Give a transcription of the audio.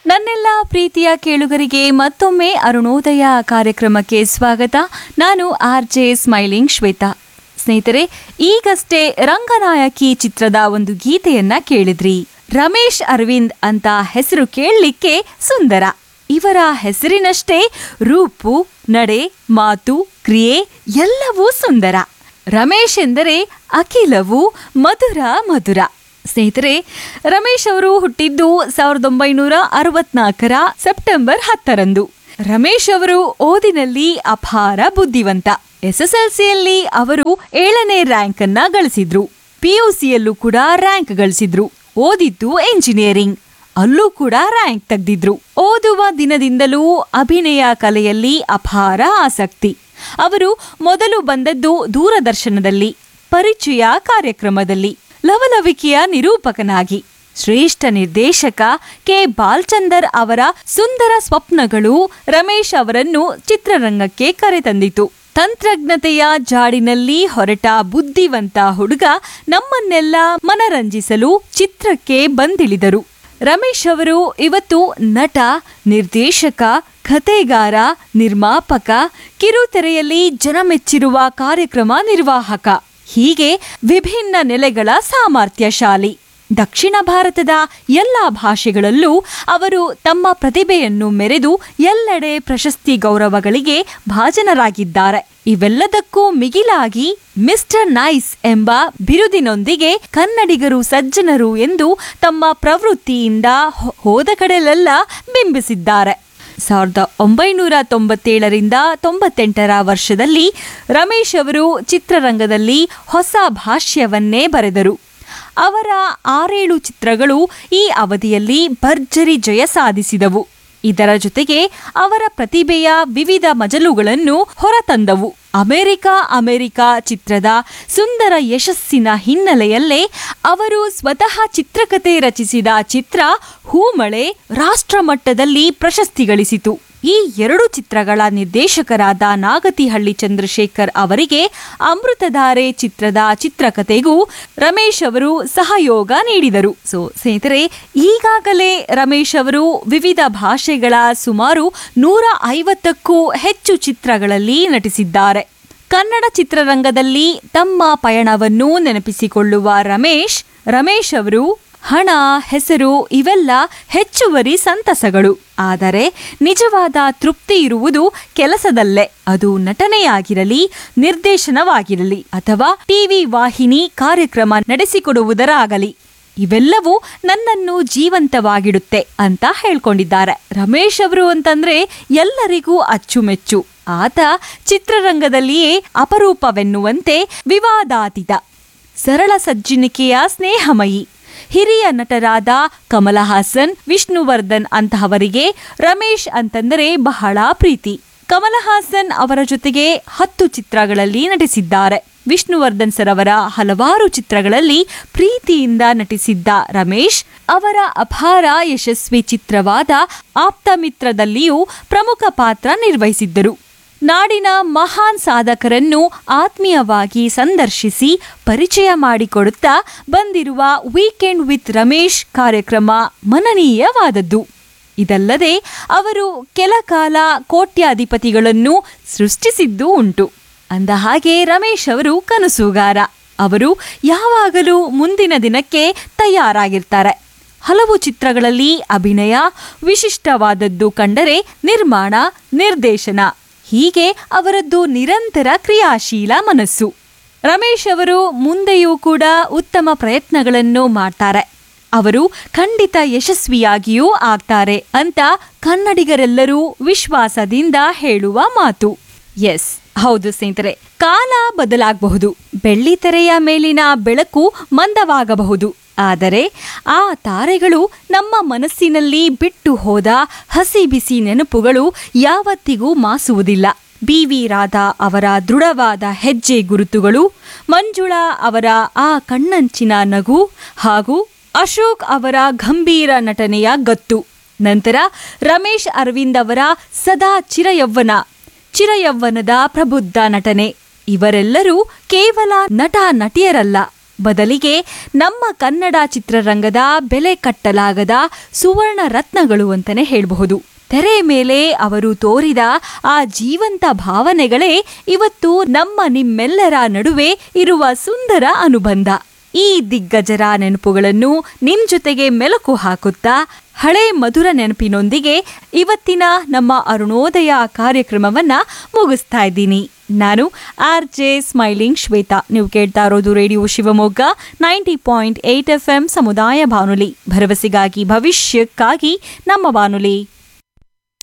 ನನ್ನೆಲ್ಲ ಪ್ರೀತಿಯ ಕೇಳುಗರಿಗೆ ಮತ್ತೊಮ್ಮೆ ಅರುಣೋದಯ ಕಾರ್ಯಕ್ರಮಕ್ಕೆ ಸ್ವಾಗತ ನಾನು ಆರ್ ಜೆ ಸ್ಮೈಲಿಂಗ್ ಶ್ವೇತಾ ಸ್ನೇಹಿತರೆ ಈಗಷ್ಟೇ ರಂಗನಾಯಕಿ ಚಿತ್ರದ ಒಂದು ಗೀತೆಯನ್ನ ಕೇಳಿದ್ರಿ ರಮೇಶ್ ಅರವಿಂದ್ ಅಂತ ಹೆಸರು ಕೇಳಲಿಕ್ಕೆ ಸುಂದರ ಇವರ ಹೆಸರಿನಷ್ಟೇ ರೂಪು ನಡೆ ಮಾತು ಕ್ರಿಯೆ ಎಲ್ಲವೂ ಸುಂದರ ರಮೇಶ್ ಎಂದರೆ ಅಖಿಲವು ಮಧುರ ಮಧುರ ಸ್ನೇಹಿತರೆ ರಮೇಶ್ ಅವರು ಹುಟ್ಟಿದ್ದು ಸಾವಿರದ ಒಂಬೈನೂರ ಅರವತ್ನಾಲ್ಕರ ಸೆಪ್ಟೆಂಬರ್ ಹತ್ತರಂದು ರಮೇಶ್ ಅವರು ಓದಿನಲ್ಲಿ ಅಪಾರ ಬುದ್ಧಿವಂತ ಎಸ್ಎಸ್ಎಲ್ಸಿಯಲ್ಲಿ ಅವರು ಏಳನೇ ರ್ಯಾಂಕ್ ಅನ್ನ ಗಳಿಸಿದ್ರು ಪಿಯುಸಿಯಲ್ಲೂ ಕೂಡ ರ್ಯಾಂಕ್ ಗಳಿಸಿದ್ರು ಓದಿದ್ದು ಎಂಜಿನಿಯರಿಂಗ್ ಅಲ್ಲೂ ಕೂಡ ರ್ಯಾಂಕ್ ತೆಗೆದಿದ್ರು ಓದುವ ದಿನದಿಂದಲೂ ಅಭಿನಯ ಕಲೆಯಲ್ಲಿ ಅಪಾರ ಆಸಕ್ತಿ ಅವರು ಮೊದಲು ಬಂದದ್ದು ದೂರದರ್ಶನದಲ್ಲಿ ಪರಿಚಯ ಕಾರ್ಯಕ್ರಮದಲ್ಲಿ ಲವಲವಿಕೆಯ ನಿರೂಪಕನಾಗಿ ಶ್ರೇಷ್ಠ ನಿರ್ದೇಶಕ ಕೆ ಬಾಲ್ಚಂದರ್ ಅವರ ಸುಂದರ ಸ್ವಪ್ನಗಳು ರಮೇಶ್ ಅವರನ್ನು ಚಿತ್ರರಂಗಕ್ಕೆ ಕರೆತಂದಿತು ತಂತ್ರಜ್ಞತೆಯ ಜಾಡಿನಲ್ಲಿ ಹೊರಟ ಬುದ್ಧಿವಂತ ಹುಡುಗ ನಮ್ಮನ್ನೆಲ್ಲ ಮನರಂಜಿಸಲು ಚಿತ್ರಕ್ಕೆ ಬಂದಿಳಿದರು ರಮೇಶ್ ಅವರು ಇವತ್ತು ನಟ ನಿರ್ದೇಶಕ ಕಥೆಗಾರ ನಿರ್ಮಾಪಕ ಕಿರುತೆರೆಯಲ್ಲಿ ಜನಮೆಚ್ಚಿರುವ ಕಾರ್ಯಕ್ರಮ ನಿರ್ವಾಹಕ ಹೀಗೆ ವಿಭಿನ್ನ ನೆಲೆಗಳ ಸಾಮರ್ಥ್ಯಶಾಲಿ ದಕ್ಷಿಣ ಭಾರತದ ಎಲ್ಲ ಭಾಷೆಗಳಲ್ಲೂ ಅವರು ತಮ್ಮ ಪ್ರತಿಭೆಯನ್ನು ಮೆರೆದು ಎಲ್ಲೆಡೆ ಪ್ರಶಸ್ತಿ ಗೌರವಗಳಿಗೆ ಭಾಜನರಾಗಿದ್ದಾರೆ ಇವೆಲ್ಲದಕ್ಕೂ ಮಿಗಿಲಾಗಿ ಮಿಸ್ಟರ್ ನೈಸ್ ಎಂಬ ಬಿರುದಿನೊಂದಿಗೆ ಕನ್ನಡಿಗರು ಸಜ್ಜನರು ಎಂದು ತಮ್ಮ ಪ್ರವೃತ್ತಿಯಿಂದ ಹೊ- ಹೋದ ಕಡೆಲೆಲ್ಲ ಬಿಂಬಿಸಿದ್ದಾರೆ ಸಾವಿರದ ಒಂಬೈನೂರ ತೊಂಬತ್ತೇಳರಿಂದ ತೊಂಬತ್ತೆಂಟರ ವರ್ಷದಲ್ಲಿ ರಮೇಶ್ ಅವರು ಚಿತ್ರರಂಗದಲ್ಲಿ ಹೊಸ ಭಾಷ್ಯವನ್ನೇ ಬರೆದರು ಅವರ ಆರೇಳು ಚಿತ್ರಗಳು ಈ ಅವಧಿಯಲ್ಲಿ ಭರ್ಜರಿ ಜಯ ಸಾಧಿಸಿದವು ಇದರ ಜೊತೆಗೆ ಅವರ ಪ್ರತಿಭೆಯ ವಿವಿಧ ಮಜಲುಗಳನ್ನು ಹೊರತಂದವು ಅಮೆರಿಕ ಅಮೆರಿಕ ಚಿತ್ರದ ಸುಂದರ ಯಶಸ್ಸಿನ ಹಿನ್ನೆಲೆಯಲ್ಲೇ ಅವರು ಸ್ವತಃ ಚಿತ್ರಕಥೆ ರಚಿಸಿದ ಚಿತ್ರ ಹೂಮಳೆ ರಾಷ್ಟ್ರಮಟ್ಟದಲ್ಲಿ ಪ್ರಶಸ್ತಿ ಗಳಿಸಿತು ಈ ಎರಡು ಚಿತ್ರಗಳ ನಿರ್ದೇಶಕರಾದ ನಾಗತಿಹಳ್ಳಿ ಚಂದ್ರಶೇಖರ್ ಅವರಿಗೆ ಅಮೃತಧಾರೆ ಚಿತ್ರದ ಚಿತ್ರಕಥೆಗೂ ರಮೇಶ್ ಅವರು ಸಹಯೋಗ ನೀಡಿದರು ಸೊ ಸ್ನೇಹಿತರೆ ಈಗಾಗಲೇ ರಮೇಶ್ ಅವರು ವಿವಿಧ ಭಾಷೆಗಳ ಸುಮಾರು ನೂರ ಐವತ್ತಕ್ಕೂ ಹೆಚ್ಚು ಚಿತ್ರಗಳಲ್ಲಿ ನಟಿಸಿದ್ದಾರೆ ಕನ್ನಡ ಚಿತ್ರರಂಗದಲ್ಲಿ ತಮ್ಮ ಪಯಣವನ್ನು ನೆನಪಿಸಿಕೊಳ್ಳುವ ರಮೇಶ್ ರಮೇಶ್ ಅವರು ಹಣ ಹೆಸರು ಇವೆಲ್ಲ ಹೆಚ್ಚುವರಿ ಸಂತಸಗಳು ಆದರೆ ನಿಜವಾದ ತೃಪ್ತಿ ಇರುವುದು ಕೆಲಸದಲ್ಲೇ ಅದು ನಟನೆಯಾಗಿರಲಿ ನಿರ್ದೇಶನವಾಗಿರಲಿ ಅಥವಾ ಟಿವಿ ವಾಹಿನಿ ಕಾರ್ಯಕ್ರಮ ನಡೆಸಿಕೊಡುವುದರಾಗಲಿ ಇವೆಲ್ಲವೂ ನನ್ನನ್ನು ಜೀವಂತವಾಗಿಡುತ್ತೆ ಅಂತ ಹೇಳ್ಕೊಂಡಿದ್ದಾರೆ ರಮೇಶ್ ಅವರು ಅಂತಂದ್ರೆ ಎಲ್ಲರಿಗೂ ಅಚ್ಚುಮೆಚ್ಚು ಆತ ಚಿತ್ರರಂಗದಲ್ಲಿಯೇ ಅಪರೂಪವೆನ್ನುವಂತೆ ವಿವಾದಾತೀತ ಸರಳ ಸಜ್ಜನಿಕೆಯ ಸ್ನೇಹಮಯಿ ಹಿರಿಯ ನಟರಾದ ಕಮಲ ಹಾಸನ್ ವಿಷ್ಣುವರ್ಧನ್ ಅಂತಹವರಿಗೆ ರಮೇಶ್ ಅಂತಂದರೆ ಬಹಳ ಪ್ರೀತಿ ಕಮಲ ಹಾಸನ್ ಅವರ ಜೊತೆಗೆ ಹತ್ತು ಚಿತ್ರಗಳಲ್ಲಿ ನಟಿಸಿದ್ದಾರೆ ವಿಷ್ಣುವರ್ಧನ್ ಸರ್ ಅವರ ಹಲವಾರು ಚಿತ್ರಗಳಲ್ಲಿ ಪ್ರೀತಿಯಿಂದ ನಟಿಸಿದ್ದ ರಮೇಶ್ ಅವರ ಅಪಾರ ಯಶಸ್ವಿ ಚಿತ್ರವಾದ ಆಪ್ತಮಿತ್ರದಲ್ಲಿಯೂ ಪ್ರಮುಖ ಪಾತ್ರ ನಿರ್ವಹಿಸಿದ್ದರು ನಾಡಿನ ಮಹಾನ್ ಸಾಧಕರನ್ನು ಆತ್ಮೀಯವಾಗಿ ಸಂದರ್ಶಿಸಿ ಪರಿಚಯ ಮಾಡಿಕೊಡುತ್ತಾ ಬಂದಿರುವ ವೀಕೆಂಡ್ ವಿತ್ ರಮೇಶ್ ಕಾರ್ಯಕ್ರಮ ಮನನೀಯವಾದದ್ದು ಇದಲ್ಲದೆ ಅವರು ಕೆಲ ಕಾಲ ಕೋಟ್ಯಾಧಿಪತಿಗಳನ್ನು ಸೃಷ್ಟಿಸಿದ್ದೂ ಉಂಟು ಅಂದ ಹಾಗೆ ರಮೇಶ್ ಅವರು ಕನಸುಗಾರ ಅವರು ಯಾವಾಗಲೂ ಮುಂದಿನ ದಿನಕ್ಕೆ ತಯಾರಾಗಿರ್ತಾರೆ ಹಲವು ಚಿತ್ರಗಳಲ್ಲಿ ಅಭಿನಯ ವಿಶಿಷ್ಟವಾದದ್ದು ಕಂಡರೆ ನಿರ್ಮಾಣ ನಿರ್ದೇಶನ ಹೀಗೆ ಅವರದ್ದು ನಿರಂತರ ಕ್ರಿಯಾಶೀಲ ಮನಸ್ಸು ರಮೇಶ್ ಅವರು ಮುಂದೆಯೂ ಕೂಡ ಉತ್ತಮ ಪ್ರಯತ್ನಗಳನ್ನು ಮಾಡ್ತಾರೆ ಅವರು ಖಂಡಿತ ಯಶಸ್ವಿಯಾಗಿಯೂ ಆಗ್ತಾರೆ ಅಂತ ಕನ್ನಡಿಗರೆಲ್ಲರೂ ವಿಶ್ವಾಸದಿಂದ ಹೇಳುವ ಮಾತು ಎಸ್ ಹೌದು ಸ್ನೇಹಿತರೆ ಕಾಲ ಬದಲಾಗಬಹುದು ಬೆಳ್ಳಿತೆರೆಯ ಮೇಲಿನ ಬೆಳಕು ಮಂದವಾಗಬಹುದು ಆದರೆ ಆ ತಾರೆಗಳು ನಮ್ಮ ಮನಸ್ಸಿನಲ್ಲಿ ಬಿಟ್ಟು ಹೋದ ಹಸಿ ಬಿಸಿ ನೆನಪುಗಳು ಯಾವತ್ತಿಗೂ ಮಾಸುವುದಿಲ್ಲ ಬಿ ವಿ ರಾಧಾ ಅವರ ದೃಢವಾದ ಹೆಜ್ಜೆ ಗುರುತುಗಳು ಮಂಜುಳಾ ಅವರ ಆ ಕಣ್ಣಂಚಿನ ನಗು ಹಾಗೂ ಅಶೋಕ್ ಅವರ ಗಂಭೀರ ನಟನೆಯ ಗತ್ತು ನಂತರ ರಮೇಶ್ ಅರವಿಂದ್ ಅವರ ಸದಾ ಚಿರಯೌವನ ಚಿರಯೌವನದ ಪ್ರಬುದ್ಧ ನಟನೆ ಇವರೆಲ್ಲರೂ ಕೇವಲ ನಟ ನಟಿಯರಲ್ಲ ಬದಲಿಗೆ ನಮ್ಮ ಕನ್ನಡ ಚಿತ್ರರಂಗದ ಬೆಲೆ ಕಟ್ಟಲಾಗದ ಸುವರ್ಣ ರತ್ನಗಳು ಅಂತಲೇ ಹೇಳಬಹುದು ತೆರೆ ಮೇಲೆ ಅವರು ತೋರಿದ ಆ ಜೀವಂತ ಭಾವನೆಗಳೇ ಇವತ್ತು ನಮ್ಮ ನಿಮ್ಮೆಲ್ಲರ ನಡುವೆ ಇರುವ ಸುಂದರ ಅನುಬಂಧ ಈ ದಿಗ್ಗಜರ ನೆನಪುಗಳನ್ನು ನಿಮ್ ಜೊತೆಗೆ ಮೆಲುಕು ಹಾಕುತ್ತಾ ಹಳೆ ಮಧುರ ನೆನಪಿನೊಂದಿಗೆ ಇವತ್ತಿನ ನಮ್ಮ ಅರುಣೋದಯ ಕಾರ್ಯಕ್ರಮವನ್ನ ಮುಗಿಸ್ತಾ ಇದ್ದೀನಿ ನಾನು ಆರ್ ಜೆ ಸ್ಮೈಲಿಂಗ್ ಶ್ವೇತಾ ನೀವು ಕೇಳ್ತಾ ಇರೋದು radio Shivamogga ninety point eight F M ಸಮುದಾಯ ಬಾನುಲಿ ಭರವಸೆಗಾಗಿ ಭವಿಷ್ಯಕ್ಕಾಗಿ ನಮ್ಮ ಬಾನುಲಿ